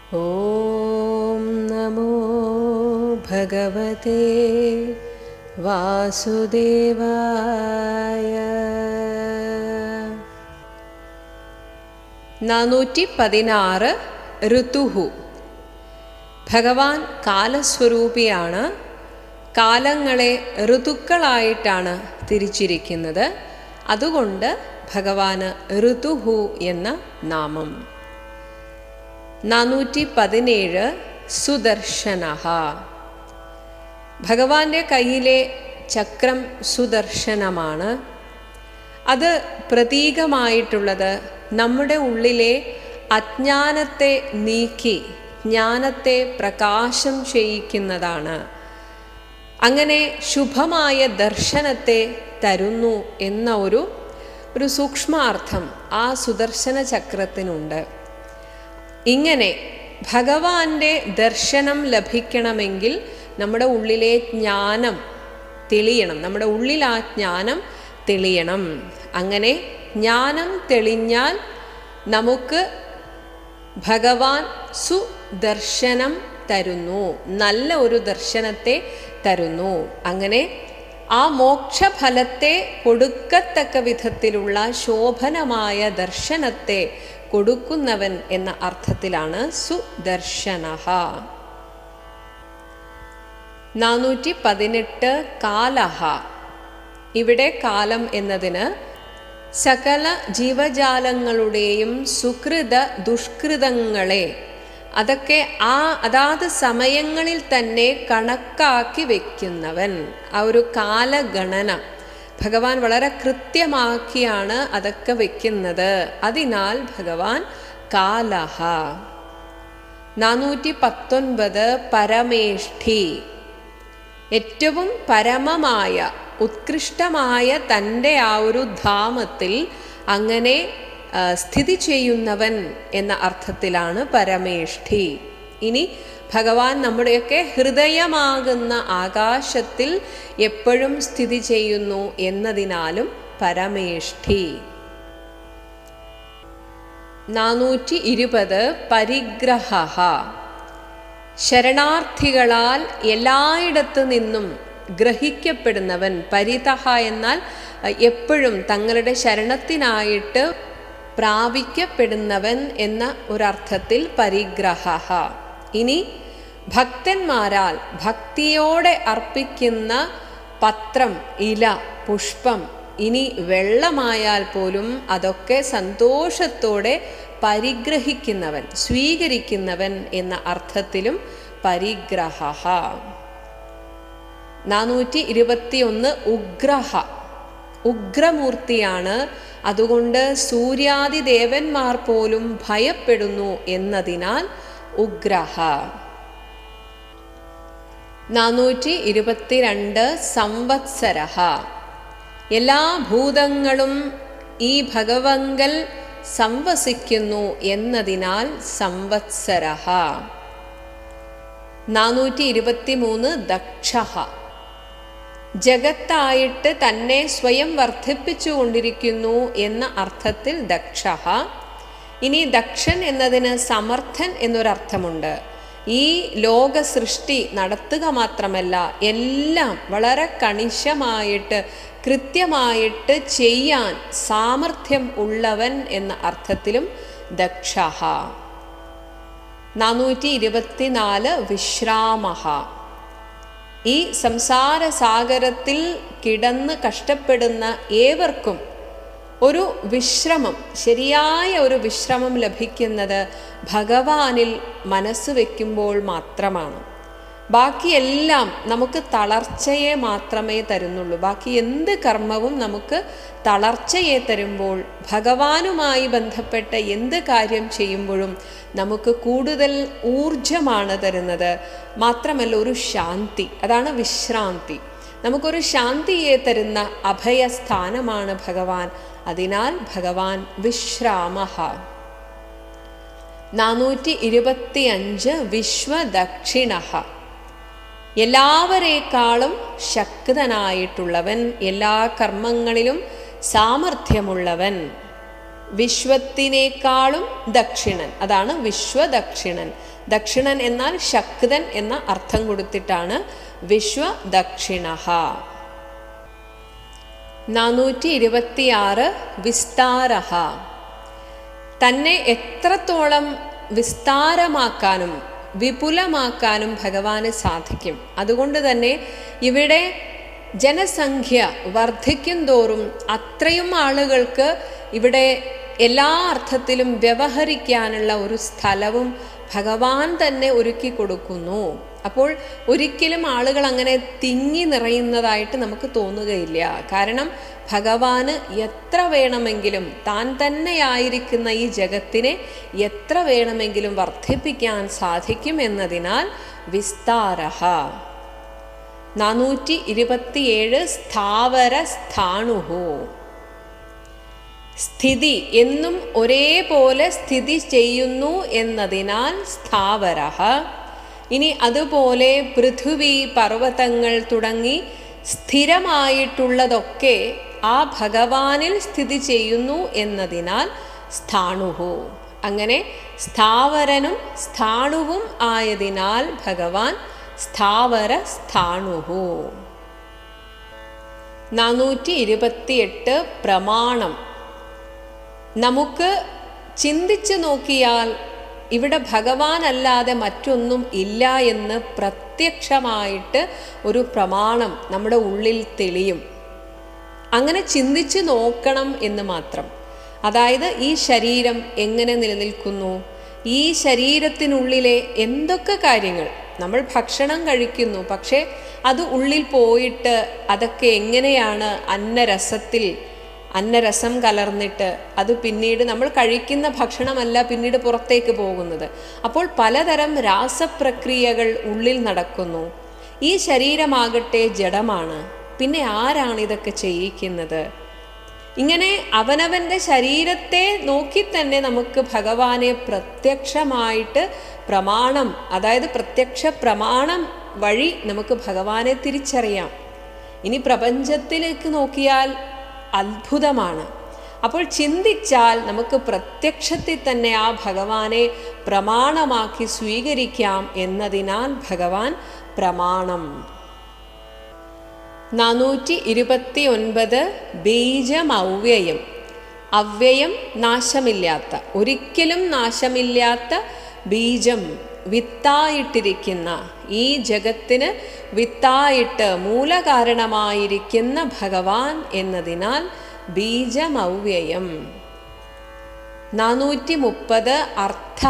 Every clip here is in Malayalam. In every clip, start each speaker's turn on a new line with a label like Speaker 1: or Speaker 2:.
Speaker 1: ॐ नमो भगवते വാസുദേവായ നാനൂറ്റി പതിനാറ് ഋതുഹു ഭഗവാൻ കാലസ്വരൂപിയാണ് കാലങ്ങളെ ഋതുക്കളായിട്ടാണ് തിരിച്ചിരിക്കുന്നത് അതുകൊണ്ട് ഭഗവാന് ഋതുഹു എന്ന നാമം നാനൂറ്റി പതിനേഴ് സുദർശനഹ ഭഗവാന്റെ കയ്യിലെ ചക്രം സുദർശനമാണ് അത് പ്രതീകമായിട്ടുള്ളത് നമ്മുടെ ഉള്ളിലെ അജ്ഞാനത്തെ നീക്കി ജ്ഞാനത്തെ പ്രകാശം ചെയ്യിക്കുന്നതാണ് അങ്ങനെ ശുഭമായ ദർശനത്തെ തരുന്നു എന്ന ഒരു ഒരു സൂക്ഷ്മാർത്ഥം ആ സുദർശന ചക്രത്തിനുണ്ട് ഇങ്ങനെ ഭഗവാന്റെ ദർശനം ലഭിക്കണമെങ്കിൽ നമ്മുടെ ഉള്ളിലെ ജ്ഞാനം തെളിയണം നമ്മുടെ ഉള്ളിൽ ആ ജ്ഞാനം തെളിയണം അങ്ങനെ ജ്ഞാനം തെളിഞ്ഞാൽ നമുക്ക് ഭഗവാൻ സുദർശനം തരുന്നു നല്ല ഒരു ദർശനത്തെ തരുന്നു അങ്ങനെ ആ മോക്ഷഫലത്തെ കൊടുക്കത്തക്ക വിധത്തിലുള്ള ശോഭനമായ ദർശനത്തെ കൊടുക്കുന്നവൻ എന്ന അർത്ഥത്തിലാണ് സുദർശനഹ നാനൂറ്റി പതിനെട്ട് കാലഹ ഇവിടെ കാലം എന്നതിന് സകല ജീവജാലങ്ങളുടെയും സുകൃത ദുഷ്കൃതങ്ങളെ അതൊക്കെ ആ അതാത് സമയങ്ങളിൽ തന്നെ കണക്കാക്കി വെക്കുന്നവൻ ആ ഒരു കാലഗണന ഭഗവാൻ വളരെ കൃത്യമാക്കിയാണ് അതൊക്കെ വെക്കുന്നത് അതിനാൽ ഭഗവാൻ കാലഹ നാനൂറ്റി പത്തൊൻപത് പരമേഷ്ഠി ഏറ്റവും പരമമായ ഉത്കൃഷ്ടമായ തൻ്റെ ആ ഒരു ധാമത്തിൽ അങ്ങനെ സ്ഥിതി ചെയ്യുന്നവൻ എന്ന അർത്ഥത്തിലാണ് പരമേഷ്ഠി ഇനി ഭഗവാൻ നമ്മുടെയൊക്കെ ഹൃദയമാകുന്ന ആകാശത്തിൽ എപ്പോഴും സ്ഥിതി ചെയ്യുന്നു എന്നതിനാലും പരമേഷ്ഠി നാനൂറ്റി ഇരുപത് പരിഗ്രഹ ശരണാർത്ഥികളാൽ എല്ലായിടത്തു നിന്നും ഗ്രഹിക്കപ്പെടുന്നവൻ പരിതഹ എന്നാൽ എപ്പോഴും തങ്ങളുടെ ശരണത്തിനായിട്ട് പ്രാപിക്കപ്പെടുന്നവൻ എന്ന ഒരർത്ഥത്തിൽ പരിഗ്രഹ ഇനി ഭക്തന്മാരാൽ ഭക്തിയോടെ അർപ്പിക്കുന്ന പത്രം ഇല പുഷ്പം ഇനി വെള്ളമായാൽ പോലും അതൊക്കെ സന്തോഷത്തോടെ പരിഗ്രഹിക്കുന്നവൻ സ്വീകരിക്കുന്നവൻ എന്ന അർത്ഥത്തിലും പരിഗ്രഹ നാനൂറ്റി ഇരുപത്തിയൊന്ന് ഉഗ്രഹ ഉഗ്രമൂർത്തിയാണ് അതുകൊണ്ട് സൂര്യാദി ദേവന്മാർ പോലും ഭയപ്പെടുന്നു എന്നതിനാൽ ഉഗ്രഹ നാനൂറ്റി ഇരുപത്തിരണ്ട് സംവത്സരഹ എല്ലാ ഭൂതങ്ങളും ഈ ഭഗവങ്കൽ സംവസിക്കുന്നു എന്നതിനാൽ സംവത്സരഹ നാനൂറ്റി ഇരുപത്തി മൂന്ന് ദക്ഷ ജഗത്തായിട്ട് തന്നെ സ്വയം വർദ്ധിപ്പിച്ചു കൊണ്ടിരിക്കുന്നു എന്ന അർത്ഥത്തിൽ ദക്ഷ ഇനി ദക്ഷൻ എന്നതിന് സമർത്ഥൻ എന്നൊരർത്ഥമുണ്ട് ഈ ലോക സൃഷ്ടി നടത്തുക മാത്രമല്ല എല്ലാം വളരെ കണിശമായിട്ട് കൃത്യമായിട്ട് ചെയ്യാൻ സാമർഥ്യം ഉള്ളവൻ എന്ന അർത്ഥത്തിലും ദക്ഷ നാനൂറ്റി ഇരുപത്തിനാല് വിശ്രാമഹ ഈ സംസാര സാഗരത്തിൽ കിടന്ന് കഷ്ടപ്പെടുന്ന ഏവർക്കും ഒരു വിശ്രമം ശരിയായ ഒരു വിശ്രമം ലഭിക്കുന്നത് ഭഗവാനിൽ മനസ്സ് വയ്ക്കുമ്പോൾ മാത്രമാണ് ബാക്കിയെല്ലാം നമുക്ക് തളർച്ചയെ മാത്രമേ തരുന്നുള്ളൂ ബാക്കി എന്ത് കർമ്മവും നമുക്ക് തളർച്ചയെ തരുമ്പോൾ ഭഗവാനുമായി ബന്ധപ്പെട്ട എന്ത് കാര്യം ചെയ്യുമ്പോഴും നമുക്ക് കൂടുതൽ ഊർജമാണ് തരുന്നത് മാത്രമല്ല ഒരു ശാന്തി അതാണ് വിശ്രാന്തി നമുക്കൊരു ശാന്തിയെ തരുന്ന അഭയസ്ഥാനമാണ് ഭഗവാൻ അതിനാൽ ഭഗവാൻ വിശ്രാമഹ നാനൂറ്റി ഇരുപത്തി അഞ്ച് വിശ്വദക്ഷിണ എല്ലാവരേക്കാളും ശക്തനായിട്ടുള്ളവൻ എല്ലാ കർമ്മങ്ങളിലും സാമർഥ്യമുള്ളവൻ വിശ്വത്തിനേക്കാളും ദക്ഷിണൻ അതാണ് വിശ്വദക്ഷിണൻ ദക്ഷിണൻ എന്നാൽ ശക്തൻ എന്ന അർത്ഥം കൊടുത്തിട്ടാണ് വിശ്വദക്ഷിണ നാനൂറ്റി ഇരുപത്തിയാറ് വിസ്താരഹ തന്നെ എത്രത്തോളം വിസ്താരമാക്കാനും വിപുലമാക്കാനും ഭഗവാന് സാധിക്കും അതുകൊണ്ട് തന്നെ ഇവിടെ ജനസംഖ്യ വർദ്ധിക്കും തോറും അത്രയും ആളുകൾക്ക് ഇവിടെ എല്ലാ അർത്ഥത്തിലും വ്യവഹരിക്കാനുള്ള ഒരു സ്ഥലവും ഭഗവാൻ തന്നെ ഒരുക്കി കൊടുക്കുന്നു അപ്പോൾ ഒരിക്കലും ആളുകൾ അങ്ങനെ തിങ്ങി നിറയുന്നതായിട്ട് നമുക്ക് തോന്നുകയില്ല കാരണം ഭഗവാന് എത്ര വേണമെങ്കിലും താൻ തന്നെയായിരിക്കുന്ന ഈ ജഗത്തിനെ എത്ര വേണമെങ്കിലും വർദ്ധിപ്പിക്കാൻ സാധിക്കും എന്നതിനാൽ വിസ്താരഹ നാനൂറ്റി ഇരുപത്തിയേഴ് സ്ഥാവര സ്ഥാണുഹു സ്ഥിതി എന്നും ഒരേപോലെ സ്ഥിതി ചെയ്യുന്നു എന്നതിനാൽ സ്ഥാവര ഇനി അതുപോലെ പൃഥ്വി പർവ്വതങ്ങൾ തുടങ്ങി സ്ഥിരമായിട്ടുള്ളതൊക്കെ ആ ഭഗവാനിൽ സ്ഥിതി ചെയ്യുന്നു എന്നതിനാൽ സ്ഥാണുഹു അങ്ങനെ സ്ഥാവരനും സ്ഥാണുവും ആയതിനാൽ ഭഗവാൻ സ്ഥാവര സ്ഥാണുഹു നാനൂറ്റി ഇരുപത്തിയെട്ട് പ്രമാണം നമുക്ക് ചിന്തിച്ചു നോക്കിയാൽ ഇവിടെ ഭഗവാൻ അല്ലാതെ മറ്റൊന്നും ഇല്ല എന്ന് പ്രത്യക്ഷമായിട്ട് ഒരു പ്രമാണം നമ്മുടെ ഉള്ളിൽ തെളിയും അങ്ങനെ ചിന്തിച്ചു നോക്കണം എന്ന് മാത്രം അതായത് ഈ ശരീരം എങ്ങനെ നിലനിൽക്കുന്നു ഈ ശരീരത്തിനുള്ളിലെ എന്തൊക്കെ കാര്യങ്ങൾ നമ്മൾ ഭക്ഷണം കഴിക്കുന്നു പക്ഷേ അത് ഉള്ളിൽ പോയിട്ട് അതൊക്കെ എങ്ങനെയാണ് അന്നരസത്തിൽ അന്നരസം കലർന്നിട്ട് അത് പിന്നീട് നമ്മൾ കഴിക്കുന്ന ഭക്ഷണമല്ല പിന്നീട് പുറത്തേക്ക് പോകുന്നത് അപ്പോൾ പലതരം രാസപ്രക്രിയകൾ ഉള്ളിൽ നടക്കുന്നു ഈ ശരീരമാകട്ടെ ജഡമാണ് പിന്നെ ആരാണ് ഇതൊക്കെ ചെയ്യിക്കുന്നത് ഇങ്ങനെ അവനവൻ്റെ ശരീരത്തെ നോക്കി തന്നെ നമുക്ക് ഭഗവാനെ പ്രത്യക്ഷമായിട്ട് പ്രമാണം അതായത് പ്രത്യക്ഷ പ്രമാണം വഴി നമുക്ക് ഭഗവാനെ തിരിച്ചറിയാം ഇനി പ്രപഞ്ചത്തിലേക്ക് നോക്കിയാൽ അത്ഭുതമാണ് അപ്പോൾ ചിന്തിച്ചാൽ നമുക്ക് പ്രത്യക്ഷത്തിൽ തന്നെ ആ ഭഗവാനെ പ്രമാണമാക്കി സ്വീകരിക്കാം എന്നതിനാൽ ഭഗവാൻ പ്രമാണം നാനൂറ്റി ഇരുപത്തി ഒൻപത് ബീജം അവ്യയം അവ്യയം നാശമില്ലാത്ത ഒരിക്കലും നാശമില്ലാത്ത ബീജം വിത്തായിട്ടിരിക്കുന്ന ഈ ജഗത്തിന് വിത്തായിട്ട് മൂലകാരണമായിരിക്കുന്ന ഭഗവാൻ എന്നതിനാൽ ബീജമൗവ്യയം നാനൂറ്റി മുപ്പത് അർത്ഥ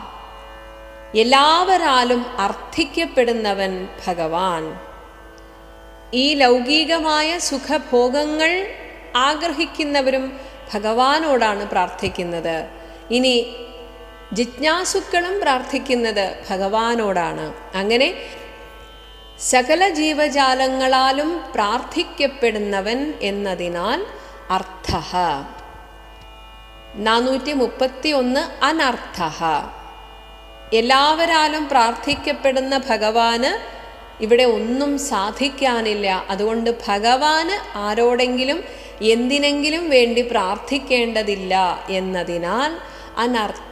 Speaker 1: എല്ലാവരാലും അർത്ഥിക്കപ്പെടുന്നവൻ ഭഗവാൻ ഈ ലൗകികമായ സുഖഭോഗങ്ങൾ ആഗ്രഹിക്കുന്നവരും ഭഗവാനോടാണ് പ്രാർത്ഥിക്കുന്നത് ഇനി ജിജ്ഞാസുക്കളും പ്രാർത്ഥിക്കുന്നത് ഭഗവാനോടാണ് അങ്ങനെ സകല ജീവജാലങ്ങളാലും പ്രാർത്ഥിക്കപ്പെടുന്നവൻ എന്നതിനാൽ അർത്ഥ നാനൂറ്റി മുപ്പത്തി ഒന്ന് അനർത്ഥ എല്ലാവരാലും പ്രാർത്ഥിക്കപ്പെടുന്ന ഭഗവാന് ഇവിടെ ഒന്നും സാധിക്കാനില്ല അതുകൊണ്ട് ഭഗവാന് ആരോടെങ്കിലും എന്തിനെങ്കിലും വേണ്ടി പ്രാർത്ഥിക്കേണ്ടതില്ല എന്നതിനാൽ അനർത്ഥ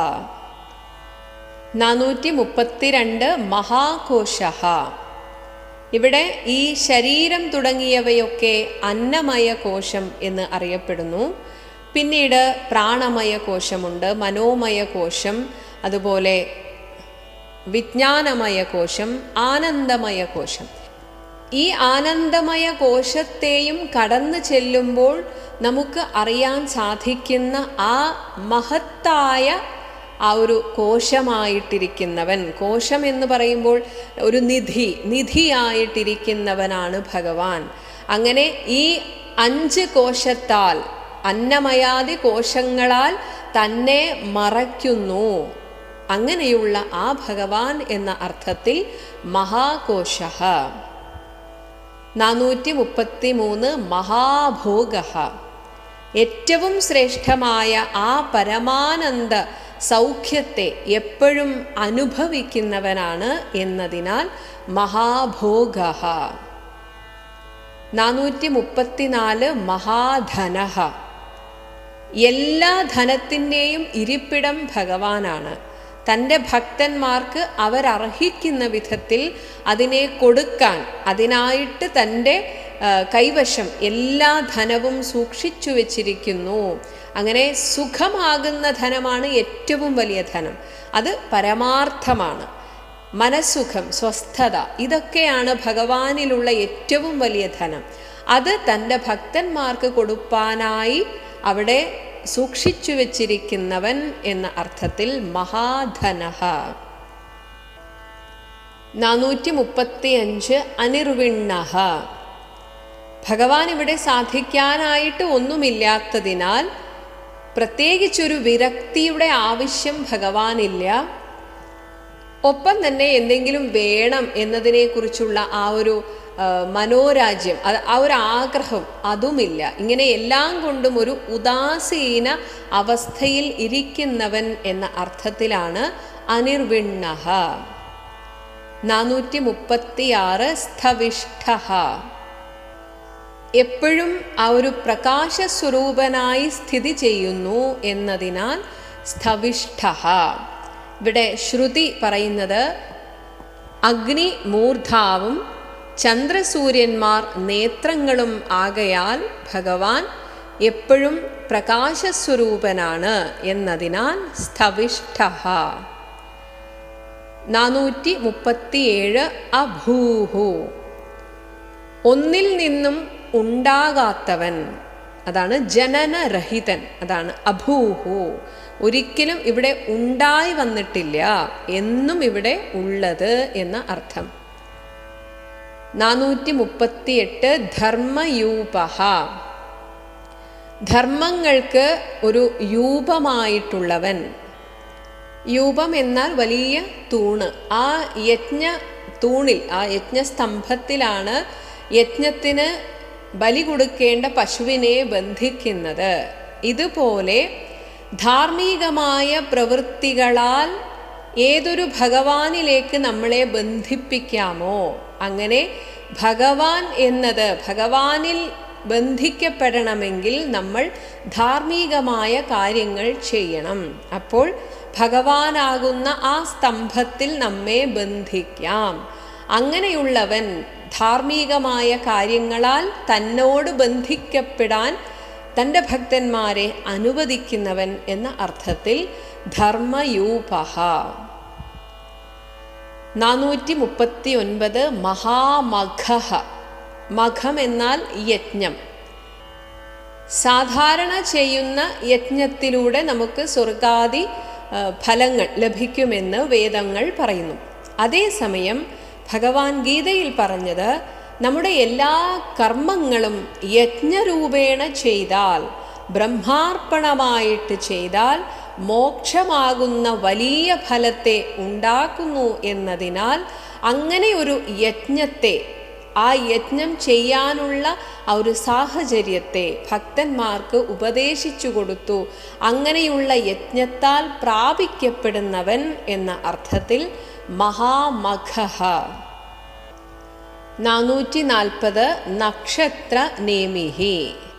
Speaker 1: നാനൂറ്റി മുപ്പത്തിരണ്ട് മഹാകോശ ഇവിടെ ഈ ശരീരം തുടങ്ങിയവയൊക്കെ അന്നമയ കോശം എന്ന് അറിയപ്പെടുന്നു പിന്നീട് പ്രാണമയ കോശമുണ്ട് മനോമയ കോശം അതുപോലെ വിജ്ഞാനമയ കോശം ആനന്ദമയ കോശം ഈ ആനന്ദമയ കോശത്തെയും കടന്നു ചെല്ലുമ്പോൾ നമുക്ക് അറിയാൻ സാധിക്കുന്ന ആ മഹത്തായ ആ ഒരു കോശമായിട്ടിരിക്കുന്നവൻ കോശം എന്ന് പറയുമ്പോൾ ഒരു നിധി നിധിയായിട്ടിരിക്കുന്നവനാണ് ഭഗവാൻ അങ്ങനെ ഈ അഞ്ച് കോശത്താൽ അന്നമയാദി കോശങ്ങളാൽ തന്നെ മറയ്ക്കുന്നു അങ്ങനെയുള്ള ആ ഭഗവാൻ എന്ന അർത്ഥത്തിൽ മഹാകോശ നാനൂറ്റി മുപ്പത്തി മൂന്ന് മഹാഭോഗ ഏറ്റവും ശ്രേഷ്ഠമായ ആ പരമാനന്ദ സൗഖ്യത്തെ എപ്പോഴും അനുഭവിക്കുന്നവനാണ് എന്നതിനാൽ മഹാഭോഗ നാനൂറ്റി മുപ്പത്തിനാല് മഹാധന എല്ലാ ധനത്തിൻ്റെയും ഇരിപ്പിടം ഭഗവാനാണ് തൻ്റെ ഭക്തന്മാർക്ക് അവരർഹിക്കുന്ന വിധത്തിൽ അതിനെ കൊടുക്കാൻ അതിനായിട്ട് തൻ്റെ ആ, കൈവശം എല്ലാ ധനവും സൂക്ഷിച്ചു വച്ചിരിക്കുന്നു അങ്ങനെ സുഖമാകുന്ന ധനമാണ് ഏറ്റവും വലിയ ധനം അത് പരമാർത്ഥമാണ് മനസ്സുഖം സ്വസ്ഥത ഇതൊക്കെയാണ് ഭഗവാനിലുള്ള ഏറ്റവും വലിയ ധനം അത് തൻ്റെ ഭക്തന്മാർക്ക് കൊടുപ്പാനായി അവിടെ സൂക്ഷിച്ചു വച്ചിരിക്കുന്നവൻ എന്ന അർത്ഥത്തിൽ മഹാധനഃ നാനൂറ്റി മുപ്പത്തി അഞ്ച് അനിർവിണ്ണഹ ഭഗവാൻ ഇവിടെ സാധിക്കാനായിട്ട് ഒന്നുമില്ലാത്തതിനാൽ പ്രത്യേകിച്ചൊരു വിരക്തിയുടെ ആവശ്യം ഭഗവാനില്ല ഒപ്പം തന്നെ എന്തെങ്കിലും വേണം എന്നതിനെക്കുറിച്ചുള്ള ആ ഒരു ആ, മനോരാജ്യം അത് ആ ഒരു ആഗ്രഹം അതുമില്ല ഇങ്ങനെ എല്ലാം കൊണ്ടും ഒരു ഉദാസീന അവസ്ഥയിൽ ഇരിക്കുന്നവൻ എന്ന അർത്ഥത്തിലാണ് അനിർവിണ്ണഹ നാനൂറ്റി മുപ്പത്തിയാറ് സ്ഥവിഷ്ഠ എപ്പോഴും ആ ഒരു പ്രകാശ സ്വരൂപനായി സ്ഥിതി ചെയ്യുന്നു എന്നതിനാൽ സ്ഥവിഷ്ഠ ഇവിടെ ശ്രുതി പറയുന്നത് അഗ്നി മൂർധാവും ചന്ദ്രസൂര്യന്മാർ നേത്രങ്ങളും ആകയാൽ ഭഗവാൻ എപ്പോഴും പ്രകാശസ്വരൂപനാണ് എന്നതിനാൽ സ്ഥവിഷ്ഠ നാനൂറ്റി മുപ്പത്തിയേഴ് അഭൂഹു ഒന്നിൽ നിന്നും ഉണ്ടാകാത്തവൻ അതാണ് ജനനരഹിതൻ അതാണ് അഭൂഹു ഒരിക്കലും ഇവിടെ ഉണ്ടായി വന്നിട്ടില്ല എന്നും ഇവിടെ ഉള്ളത് എന്ന അർത്ഥം നാനൂറ്റി മുപ്പത്തിയെട്ട് ധർമ്മയൂപഹ ധർമ്മങ്ങൾക്ക് ഒരു യൂപമായിട്ടുള്ളവൻ യൂപം എന്നാൽ വലിയ തൂണ് ആ യജ്ഞ തൂണിൽ ആ യജ്ഞസ്തംഭത്തിലാണ് യജ്ഞത്തിന് ബലി കൊടുക്കേണ്ട പശുവിനെ ബന്ധിക്കുന്നത് ഇതുപോലെ ധാർമ്മികമായ പ്രവൃത്തികളാൽ ഏതൊരു ഭഗവാനിലേക്ക് നമ്മളെ ബന്ധിപ്പിക്കാമോ അങ്ങനെ ഭഗവാൻ എന്നത് ഭഗവാനിൽ ബന്ധിക്കപ്പെടണമെങ്കിൽ നമ്മൾ ധാർമ്മികമായ കാര്യങ്ങൾ ചെയ്യണം അപ്പോൾ ഭഗവാനാകുന്ന ആ സ്തംഭത്തിൽ നമ്മെ ബന്ധിക്കാം അങ്ങനെയുള്ളവൻ ധാർമ്മികമായ കാര്യങ്ങളാൽ തന്നോട് ബന്ധിക്കപ്പെടാൻ തൻ്റെ ഭക്തന്മാരെ അനുവദിക്കുന്നവൻ എന്ന അർത്ഥത്തിൽ ധർമ്മയൂപഹ നാനൂറ്റി മുപ്പത്തി ഒൻപത് മഹാമഘ മഘം എന്നാൽ യജ്ഞം സാധാരണ ചെയ്യുന്ന യജ്ഞത്തിലൂടെ നമുക്ക് സ്വർഗാദി ആ, ഫലങ്ങൾ ലഭിക്കുമെന്ന് വേദങ്ങൾ പറയുന്നു അതേസമയം ഭഗവാൻ ഗീതയിൽ പറഞ്ഞത് നമ്മുടെ എല്ലാ കർമ്മങ്ങളും യജ്ഞരൂപേണ ചെയ്താൽ ബ്രഹ്മാർപ്പണമായിട്ട് ചെയ്താൽ മോക്ഷമാകുന്ന വലിയ ഫലത്തെ ഉണ്ടാക്കുന്നു എന്നതിനാൽ അങ്ങനെ ഒരു യജ്ഞത്തെ ആ യജ്ഞം ചെയ്യാനുള്ള ആ ഒരു സാഹചര്യത്തെ ഭക്തന്മാർക്ക് ഉപദേശിച്ചു കൊടുത്തു അങ്ങനെയുള്ള യജ്ഞത്താൽ പ്രാപിക്കപ്പെടുന്നവൻ എന്ന അർത്ഥത്തിൽ മഹാമഖ നാനൂറ്റി നാൽപ്പത് നക്ഷത്ര നേമിഹി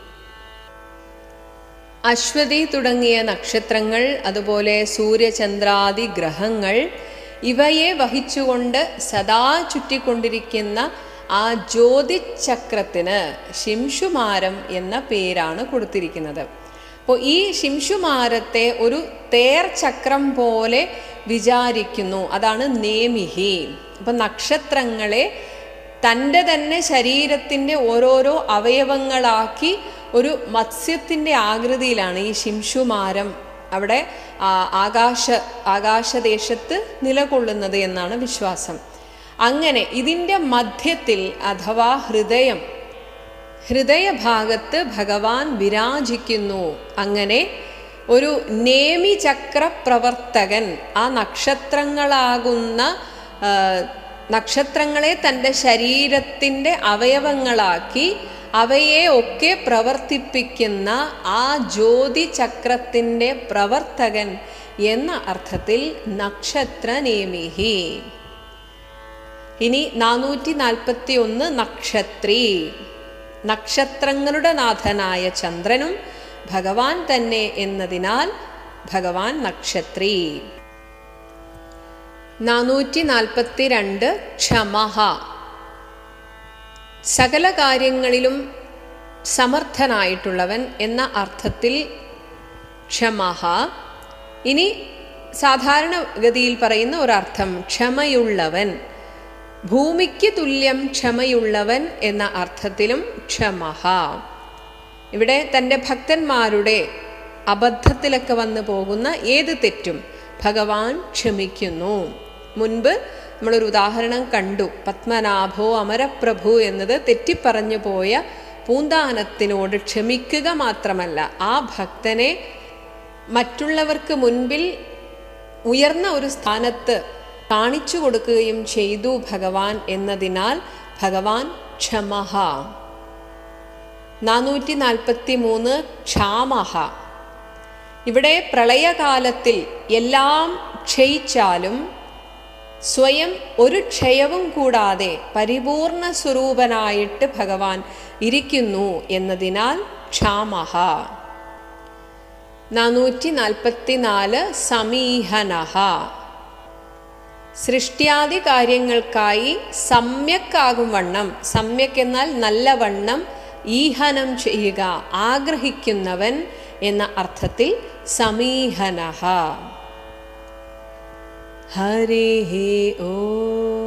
Speaker 1: അശ്വതി തുടങ്ങിയ നക്ഷത്രങ്ങൾ അതുപോലെ സൂര്യചന്ദ്രാദി ഗ്രഹങ്ങൾ ഇവയെ വഹിച്ചുകൊണ്ട് സദാ ചുറ്റിക്കൊണ്ടിരിക്കുന്ന ആ ജ്യോതിചക്രത്തിന് ശിംഷുമാരം എന്ന പേരാണ് കൊടുത്തിരിക്കുന്നത് അപ്പോൾ ഈ ശിംഷുമാരത്തെ ഒരു തേർ ചക്രം പോലെ വിചാരിക്കുന്നു അതാണ് നേമിഹി അപ്പം നക്ഷത്രങ്ങളെ തൻ്റെ തന്നെ ശരീരത്തിൻ്റെ ഓരോരോ അവയവങ്ങളാക്കി ഒരു മത്സ്യത്തിൻ്റെ ആകൃതിയിലാണ് ഈ ശിംഷുമാരം അവിടെ ആ, ആകാശ ആകാശദേശത്ത് നിലകൊള്ളുന്നത് എന്നാണ് വിശ്വാസം അങ്ങനെ ഇതിൻ്റെ മധ്യത്തിൽ അഥവാ ഹൃദയം ഹൃദയഭാഗത്ത് ഭഗവാൻ വിരാജിക്കുന്നു അങ്ങനെ ഒരു നേമിചക്ര പ്രവർത്തകൻ ആ നക്ഷത്രങ്ങളാകുന്ന ആ, നക്ഷത്രങ്ങളെ തൻ്റെ ശരീരത്തിൻ്റെ അവയവങ്ങളാക്കി അവയെ ഒക്കെ പ്രവർത്തിപ്പിക്കുന്ന ആ ജ്യോതി ചക്രത്തിൻ്റെ പ്രവർത്തകൻ എന്ന അർത്ഥത്തിൽ നക്ഷത്രനേമിഹി ഇനി നാനൂറ്റി നാൽപ്പത്തി ഒന്ന് നക്ഷത്രി നക്ഷത്രങ്ങളുടെ നാഥനായ ചന്ദ്രനും ഭഗവാൻ തന്നെ എന്നതിനാൽ ഭഗവാൻ നക്ഷത്രി നാനൂറ്റി നാൽപ്പത്തി രണ്ട് ക്ഷമഹ സകല കാര്യങ്ങളിലും സമർത്ഥനായിട്ടുള്ളവൻ എന്ന അർത്ഥത്തിൽ ക്ഷമഹ ഇനി സാധാരണഗതിയിൽ പറയുന്ന ഒരർത്ഥം ക്ഷമയുള്ളവൻ ഭൂമിക്ക് തുല്യം ക്ഷമയുള്ളവൻ എന്ന അർത്ഥത്തിലും ക്ഷമഹ ഇവിടെ തൻ്റെ ഭക്തന്മാരുടെ അബദ്ധത്തിലൊക്കെ വന്നു പോകുന്ന ഏത് തെറ്റും ഭഗവാൻ ക്ഷമിക്കുന്നു മുൻപ് നമ്മളൊരു ഉദാഹരണം കണ്ടു പത്മനാഭോ അമരപ്രഭു എന്നത് തെറ്റിപ്പറഞ്ഞു പോയ പൂന്താനത്തിനോട് ക്ഷമിക്കുക മാത്രമല്ല ആ ഭക്തനെ മറ്റുള്ളവർക്ക് മുൻപിൽ ഉയർന്ന ഒരു സ്ഥാനത്ത് കാണിച്ചു കൊടുക്കുകയും ചെയ്തു ഭഗവാൻ എന്നതിനാൽ ഭഗവാൻ ക്ഷമഹ നാനൂറ്റി നാൽപ്പത്തി മൂന്ന് ക്ഷാമഹ ഇവിടെ പ്രളയകാലത്തിൽ എല്ലാം ക്ഷയിച്ചാലും സ്വയം ഒരു ക്ഷയവും കൂടാതെ പരിപൂർണ സ്വരൂപനായിട്ട് ഭഗവാൻ ഇരിക്കുന്നു എന്നതിനാൽ ക്ഷാമഹ നാനൂറ്റി നാൽപ്പത്തി നാല് സമീഹനഹ സൃഷ്ട്യാദി കാര്യങ്ങൾക്കായി സമ്യക്കാകും വണ്ണം സമ്യക് എന്നാൽ നല്ലവണ്ണം ഈഹനം ചെയ്യുക ആഗ്രഹിക്കുന്നവൻ എന്ന അർത്ഥത്തിൽ സമീഹനഹ ഹരി ഓ